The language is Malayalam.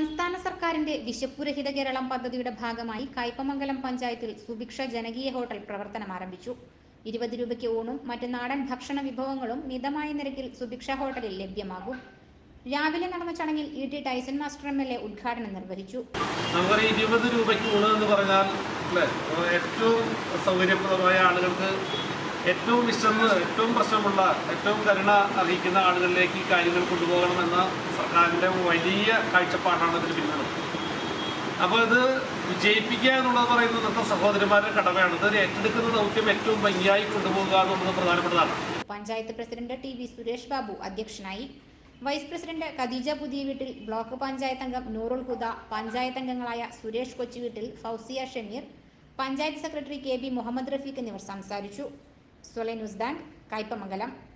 സംസ്ഥാന സർക്കാരിന്റെ വിശപ്പുരഹിത കേരളം പദ്ധതിയുടെ ഭാഗമായി കയ്പമംഗലം പഞ്ചായത്തിൽ സുഭിക്ഷ ജനകീയ ഹോട്ടൽ പ്രവർത്തനം ആരംഭിച്ചു ഇരുപത് രൂപയ്ക്ക് ഊണും മറ്റ് നാടൻ ഭക്ഷണ വിഭവങ്ങളും മിതമായ നിരക്കിൽ സുഭിക്ഷ ഹോട്ടലിൽ ലഭ്യമാകും രാവിലെ നടന്ന ചടങ്ങിൽ E T Taison master M L A ഉദ്ഘാടനം നിർവഹിച്ചു നമുക്കറിയാം ഇരുപത് രൂപയ്ക്ക് ഊണ് എന്ന് പറഞ്ഞാൽ അല്ലേ ഏറ്റവും സൗകര്യപ്രദമായ ആളുകൾക്ക് ഏറ്റവും വിശന്ന് ഏറ്റവും പ്രശ്നമുള്ള ഏറ്റവും കരുണ അറിയിക്കുന്ന ആളുകളിലേക്ക് ഈ കാര്യങ്ങൾ കൊണ്ടുപോകണമെന്ന സർക്കാരിൻ്റെ വലിയ കാഴ്ചപ്പാടാണ് ഇതിന് പിന്നിലുള്ളത് അപ്പോൾ ഇത് വിജയിപ്പിക്കുക എന്നുള്ളത് പറയുന്നത് ഇന്നത്തെ സഹോദരന്മാരുടെ കടമയാണ് ഇത് ഏറ്റെടുക്കുന്ന ദൗത്യം ഏറ്റവും ഭംഗിയായി കൊണ്ടുപോകുക എന്നുള്ളത് പ്രധാനപ്പെട്ടതാണ് panchayat president T V Suresh Babu അധ്യക്ഷനായി വൈസ് പ്രസിഡന്റ് ഖദീജ പുതിയ വീട്ടിൽ ബ്ലോക്ക് പഞ്ചായത്ത് അംഗം നൂറുൽ ഹുദ പഞ്ചായത്ത് അംഗങ്ങളായ Suresh Kochuveettil Fousiya Shameer panchayat secretary K B Muhammad Rafeeq എന്നിവർ സംസാരിച്ചു സൊലെ ന്യൂസ് ബാങ്ക് കയ്പമംഗലം